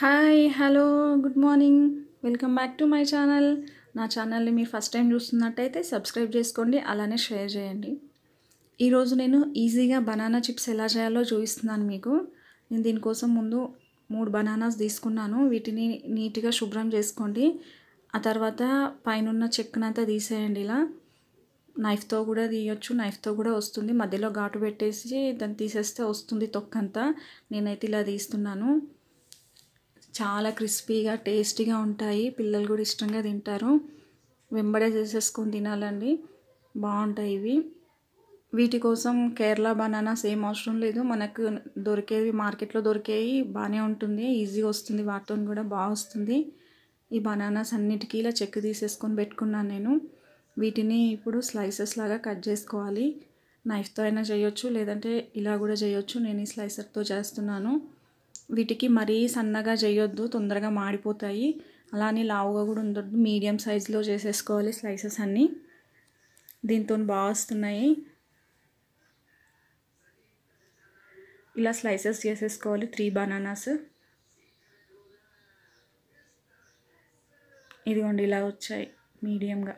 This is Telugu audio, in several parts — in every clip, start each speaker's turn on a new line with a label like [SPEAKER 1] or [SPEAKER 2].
[SPEAKER 1] hi hello good morning welcome back to my channel నా ఛానల్ని మీరు ఫస్ట్ టైం చూస్తున్నట్టయితే సబ్స్క్రైబ్ చేసుకోండి అలానే షేర్ చేయండి ఈరోజు నేను ఈజీగా బనానా చిప్స్ ఎలా చేయాలో చూపిస్తున్నాను మీకు నేను దీనికోసం ముందు మూడు బనానాస్ తీసుకున్నాను వీటిని నీట్గా శుభ్రం చేసుకోండి ఆ తర్వాత పైన చెక్కనంతా తీసేయండి ఇలా నైఫ్తో కూడా తీయొచ్చు నైఫ్తో కూడా వస్తుంది మధ్యలో ఘాటు పెట్టేసి దాన్ని తీసేస్తే వస్తుంది తొక్కంతా నేనైతే ఇలా తీస్తున్నాను చాలా క్రిస్పీగా టేస్టీగా ఉంటాయి పిల్లలు కూడా ఇష్టంగా తింటారు వెంబడే చేసేసుకొని తినాలండి బాగుంటాయి ఇవి వీటి కోసం కేరళ బనానాస్ ఏం అవసరం లేదు మనకు దొరికేవి మార్కెట్లో దొరికేవి బాగానే ఉంటుంది ఈజీగా వస్తుంది వాటితో కూడా బాగా వస్తుంది ఈ బనానాస్ అన్నిటికీ ఇలా చెక్కు తీసేసుకొని పెట్టుకున్నాను నేను వీటిని ఇప్పుడు స్లైసెస్ లాగా కట్ చేసుకోవాలి నైఫ్తో అయినా చేయొచ్చు లేదంటే ఇలా కూడా చేయొచ్చు నేను ఈ స్లైసర్తో చేస్తున్నాను వీటికి మరీ సన్నగా చేయొద్దు తొందరగా మాడిపోతాయి అలానే లావుగా కూడా ఉండొద్దు మీడియం సైజులో చేసేసుకోవాలి స్లైసెస్ అన్నీ దీంతో బాగా వస్తున్నాయి ఇలా స్లైసెస్ చేసేసుకోవాలి త్రీ బనానాస్ ఇదిగోండి ఇలా వచ్చాయి మీడియంగా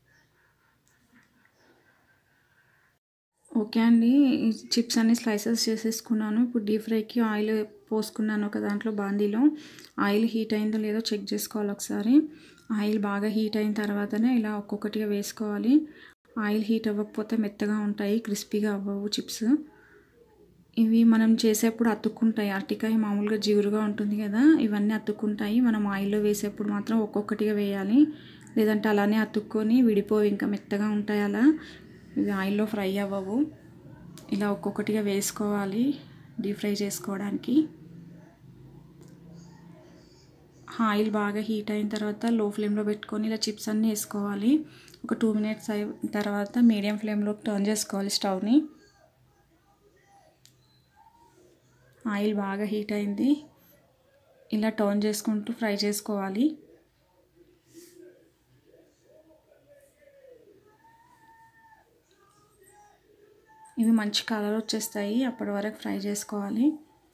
[SPEAKER 1] ఓకే అండి చిప్స్ అన్ని స్లైసెస్ చేసేసుకున్నాను ఇప్పుడు డీప్ ఫ్రైకి ఆయిల్ పోసుకున్నాను ఒక దాంట్లో బాందీలో ఆయిల్ హీట్ అయిందో లేదో చెక్ చేసుకోవాలి ఒకసారి ఆయిల్ బాగా హీట్ అయిన తర్వాతనే ఇలా ఒక్కొక్కటిగా వేసుకోవాలి ఆయిల్ హీట్ అవ్వకపోతే మెత్తగా ఉంటాయి క్రిస్పీగా అవ్వవు చిప్స్ ఇవి మనం చేసేప్పుడు అతుక్కుంటాయి అరటికాయ మామూలుగా జిగురుగా ఉంటుంది కదా ఇవన్నీ అతుక్కుంటాయి మనం ఆయిల్లో వేసేప్పుడు మాత్రం ఒక్కొక్కటిగా వేయాలి లేదంటే అలానే అతుక్కొని విడిపోయి ఇంకా మెత్తగా ఉంటాయి అలా ఇవి ఆయిల్లో ఫ్రై అవ్వవు ఇలా ఒక్కొక్కటిగా వేసుకోవాలి డీప్ ఫ్రై చేసుకోవడానికి ఆయిల్ బాగా హీట్ అయిన తర్వాత లో ఫ్లేమ్లో పెట్టుకొని ఇలా చిప్స్ అన్నీ వేసుకోవాలి ఒక టూ మినిట్స్ అయిన తర్వాత మీడియం ఫ్లేమ్లోకి టర్న్ చేసుకోవాలి స్టవ్ని ఆయిల్ బాగా హీట్ అయింది ఇలా టర్న్ చేసుకుంటూ ఫ్రై చేసుకోవాలి ఇవి మంచి కలర్ వచ్చేస్తాయి అప్పటి వరకు ఫ్రై చేసుకోవాలి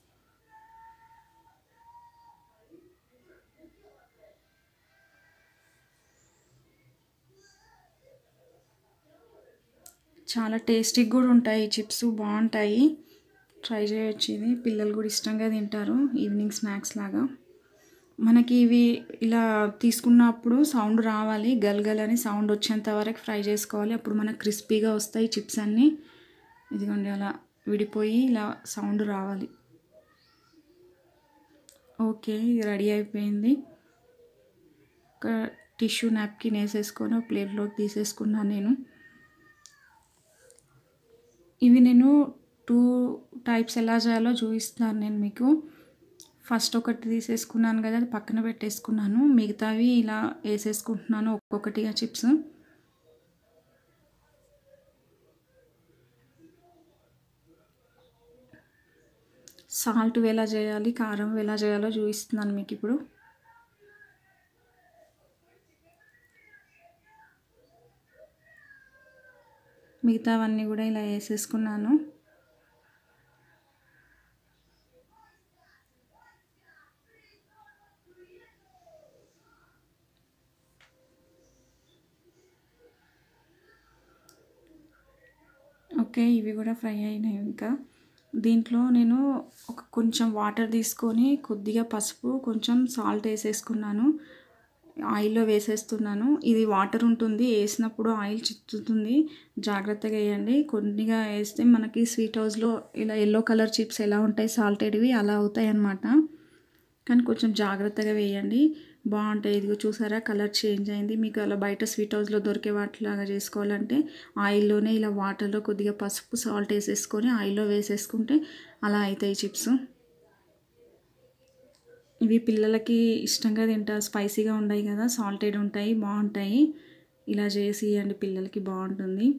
[SPEAKER 1] చాలా టేస్టీగా కూడా ఉంటాయి చిప్స్ బాగుంటాయి ట్రై చేయొచ్చు ఇది పిల్లలు కూడా ఇష్టంగా తింటారు ఈవినింగ్ స్నాక్స్ లాగా మనకి ఇవి ఇలా తీసుకున్నప్పుడు సౌండ్ రావాలి గల్గల్ అని సౌండ్ వచ్చేంత వరకు ఫ్రై చేసుకోవాలి అప్పుడు మనకు క్రిస్పీగా వస్తాయి చిప్స్ అన్నీ ఇదిగోండి అలా విడిపోయి ఇలా సౌండ్ రావాలి ఓకే ఇది రెడీ అయిపోయింది ఒక టిష్యూ నాప్కిన్ వేసేసుకొని ఒక ప్లేట్లోకి తీసేసుకున్నాను నేను ఇవి నేను టూ టైప్స్ ఎలా చేయాలో చూపిస్తున్నాను నేను మీకు ఫస్ట్ ఒకటి తీసేసుకున్నాను కదా అది పక్కన పెట్టేసుకున్నాను మిగతావి ఇలా వేసేసుకుంటున్నాను ఒక్కొక్కటిగా చిప్స్ సాల్ట్ ఎలా చేయాలి కారం ఎలా చేయాలో చూపిస్తున్నాను మీకు ఇప్పుడు మిగతావన్నీ కూడా ఇలా వేసేసుకున్నాను ఓకే ఇవి కూడా ఫ్రై అయినాయి ఇంకా దీంట్లో నేను ఒక కొంచెం వాటర్ తీసుకొని కొద్దిగా పసుపు కొంచెం సాల్ట్ వేసేసుకున్నాను ఆయిల్లో వేసేస్తున్నాను ఇది వాటర్ ఉంటుంది వేసినప్పుడు ఆయిల్ చిత్తుతుంది జాగ్రత్తగా వేయండి కొద్దిగా వేస్తే మనకి స్వీట్ హౌస్లో ఇలా ఎల్లో కలర్ చిప్స్ ఎలా ఉంటాయి సాల్టెడ్వి అలా అవుతాయి అన్నమాట కానీ కొంచెం జాగ్రత్తగా వేయండి బాగుంటాయి ఇదిగో చూసారా కలర్ చేంజ్ అయింది మీకు అలా బయట స్వీట్ హౌస్లో దొరికే వాటిలాగా చేసుకోవాలంటే ఆయిల్లోనే ఇలా వాటర్లో కొద్దిగా పసుపు సాల్ట్ వేసేసుకొని ఆయిల్లో వేసేసుకుంటే అలా అవుతాయి చిప్స్ ఇవి పిల్లలకి ఇష్టంగా తింటారు స్పైసీగా ఉంటాయి కదా సాల్టెడ్ ఉంటాయి బాగుంటాయి ఇలా చేసి ఇవ్వండి పిల్లలకి బాగుంటుంది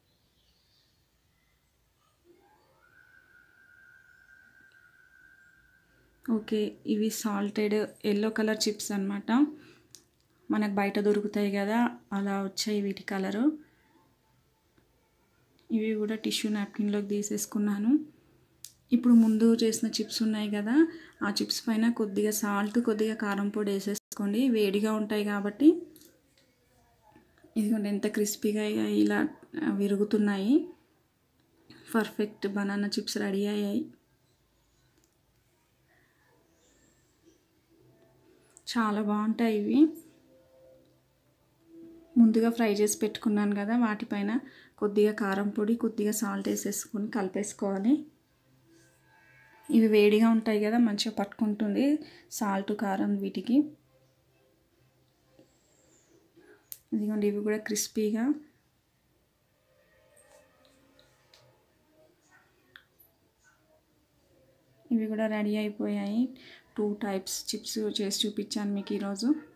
[SPEAKER 1] ఓకే ఇవి సాల్టెడ్ ఎల్లో కలర్ చిప్స్ అనమాట మనకు బయట దొరుకుతాయి కదా అలా వచ్చాయి వీటి కలరు ఇవి కూడా టిష్యూ నాప్కిన్లోకి తీసేసుకున్నాను ఇప్పుడు ముందు చేసిన చిప్స్ ఉన్నాయి కదా ఆ చిప్స్ పైన కొద్దిగా సాల్ట్ కొద్దిగా కారం పొడి వేసేసుకోండి వేడిగా ఉంటాయి కాబట్టి ఇదిగోండి ఎంత క్రిస్పీగా ఇలా విరుగుతున్నాయి పర్ఫెక్ట్ బనానా చిప్స్ రెడీ అయ్యాయి చాలా బాగుంటాయి ఇవి ముందుగా ఫ్రై చేసి పెట్టుకున్నాను కదా వాటిపైన కొద్దిగా కారం పొడి కొద్దిగా సాల్ట్ వేసేసుకొని కలిపేసుకోవాలి ఇవి వేడిగా ఉంటాయి కదా మంచిగా పట్టుకుంటుంది సాల్ట్ కారం వీటికి ఇదిగోండి ఇవి కూడా క్రిస్పీగా ఇవి కూడా రెడీ అయిపోయాయి టూ టైప్స్ చిప్స్ చేసి చూపించాను మీకు ఈరోజు